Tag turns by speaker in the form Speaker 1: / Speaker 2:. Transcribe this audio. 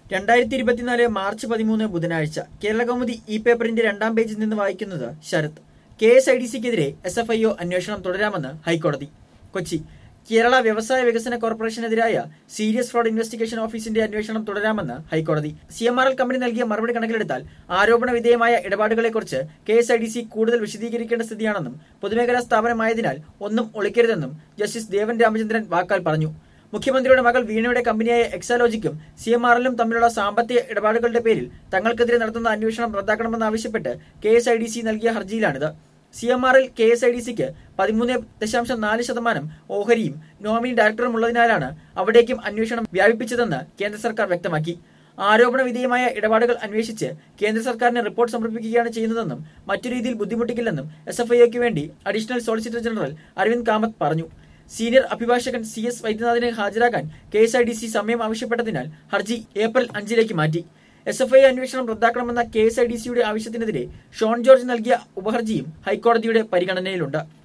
Speaker 1: രണ്ടായിരത്തി ഇരുപത്തിനാല് മാർച്ച് പതിമൂന്ന് ബുധനാഴ്ച കേരള കൗമുദി ഇ പേപ്പറിന്റെ രണ്ടാം പേജിൽ നിന്ന് വായിക്കുന്നത് Sarath K S I D സിക്കെതിരെ എസ് എഫ് ഐ ഒ അന്വേഷണം തുടരാമെന്ന് ഹൈക്കോടതി കൊച്ചി കേരള വ്യവസായ വികസന കോർപ്പറേഷനെതിരായ സീരിയസ് ഫ്രോഡ് ഇൻവെസ്റ്റിഗേഷൻ ഓഫീസിന്റെ അന്വേഷണം തുടരാമെന്ന് ഹൈക്കോടതി C M R L company നൽകിയ മറുപടി കണക്കിലെടുത്താൽ ആരോപണ വിധേയമായ ഇടപാടുകളെക്കുറിച്ച് K S I D C കൂടുതൽ വിശദീകരിക്കേണ്ട സ്ഥിതിയാണെന്നും പൊതുമേഖലാ സ്ഥാപനമായതിനാൽ ഒന്നും ഒളിക്കരുതെന്നും ജസ്റ്റിസ് ദേവൻ രാമചന്ദ്രൻ വാക്കാൽ പറഞ്ഞു മുഖ്യമന്ത്രിയുടെ മകൾ വീണയുടെ കമ്പനിയായ എക്സാലോജിക്കും സി എം ആർ എല്ലും തമ്മിലുള്ള സാമ്പത്തിക ഇടപാടുകളുടെ പേരിൽ തങ്ങൾക്കെതിരെ നടത്തുന്ന അന്വേഷണം റദ്ദാക്കണമെന്നാവശ്യപ്പെട്ട് K S I D C നൽകിയ ഹർജിയിലാണിത് C M R L K S I D സിക്ക് പതിമൂന്ന് ദശാംശം നാല് ശതമാനം ഓഹരിയും നോമിനി ഡയറക്ടറും ഉള്ളതിനാലാണ് അവിടേക്കും അന്വേഷണം വ്യാപിപ്പിച്ചതെന്ന് കേന്ദ്ര സർക്കാർ വ്യക്തമാക്കി ആരോപണ വിധേയമായ ഇടപാടുകൾ അന്വേഷിച്ച് കേന്ദ്ര സർക്കാരിന് റിപ്പോർട്ട് സമർപ്പിക്കുകയാണ് ചെയ്യുന്നതെന്നും മറ്റു രീതിയിൽ ബുദ്ധിമുട്ടിക്കില്ലെന്നും എസ് എഫ് ഐക്ക് വേണ്ടി additional solicitor general Aravind Kamath പറഞ്ഞു സീനിയർ അഭിഭാഷകൻ സി എസ് വൈദ്യനാഥിനെ ഹാജരാക്കാൻ K S I D C സമയം ആവശ്യപ്പെട്ടതിനാൽ ഹർജി ഏപ്രിൽ അഞ്ചിലേക്ക് മാറ്റി എസ് എഫ് ഐ അന്വേഷണം റദ്ദാക്കണമെന്ന കെ എസ് ഐ ഡി സിയുടെ ആവശ്യത്തിനെതിരെ ഷോൺ ജോർജ് നൽകിയ ഉപഹർജിയും ഹൈക്കോടതിയുടെ പരിഗണനയിലുണ്ട്